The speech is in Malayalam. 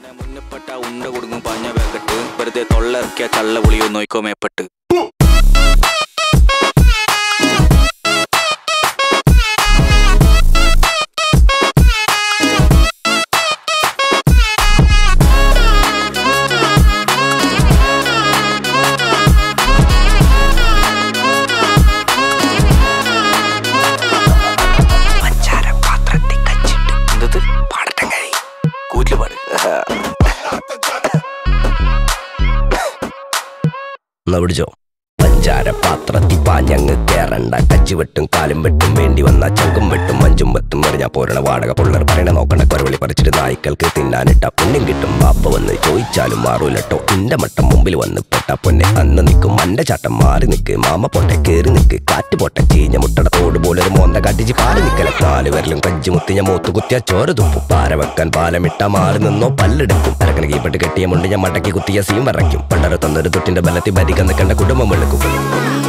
മുന്നപ്പെട്ട ഉണ്ട കൊടുക്കും പഞ്ഞ പാക്കറ്റ് വെറുതെ തൊള്ളയിറക്കിയ ചള്ള പുളിയോ നോയിക്കോ മേപ്പെട്ട് എന്തത് പാടട്ടെ കഴി കൂറ്റില് പാട് എന്നാ പിടിച്ചോ പഞ്ചാര പാത്രത്തി പാഞ്ഞങ്ങ് കേറണ്ട കച്ചി വെട്ടും കാലും വെട്ടും വേണ്ടി വന്ന ചങ്കും വെട്ടും മഞ്ചും വെത്തും എറിഞ്ഞ പോരണ വാടക പുള്ളർ പറയണ നോക്കണ്ട കൊരവിളി പറിച്ചിട്ട് നായ്ക്കൾക്ക് തിന്നാനിട്ട പുണ്യം കിട്ടും ബാപ്പ വന്ന് ചോദിച്ചാലും മാറൂലട്ടോ ഇന്റെ മട്ടം മുമ്പിൽ വന്ന് പെട്ട പൊന്നെ അന്ന് നിൽക്കും മണ്ട ചാട്ടം മാറി നിക്ക് മാമ പൊട്ടെ കേറി നിക്ക് കാറ്റ് പൊട്ടെ ചീഞ്ഞ മുട്ടട തോട് പോലെ ഒരു മോന്ത കാട്ടിച്ച് കാല് നിക്കല കാല് വരലും കഞ്ചി മുത്തിഞ്ഞ മൂത്ത് കുത്തിയ ചോര തുപ്പും പാര വെക്കാൻ പാലമിട്ട മാറി നിന്നോ പല്ലെടുക്കും അരക്കണ കീപ്പെട്ട് കെട്ടിയ മുണ്ട് ഞാൻ മടക്കി കുത്തിയ സീം വരയ്ക്കും പണ്ടര തന്നൊരു തൊട്ടിന്റെ ബലത്തിൽ ഭരിക്കാൻ നിൽക്കേണ്ട കുടുംബം വെളുക്കും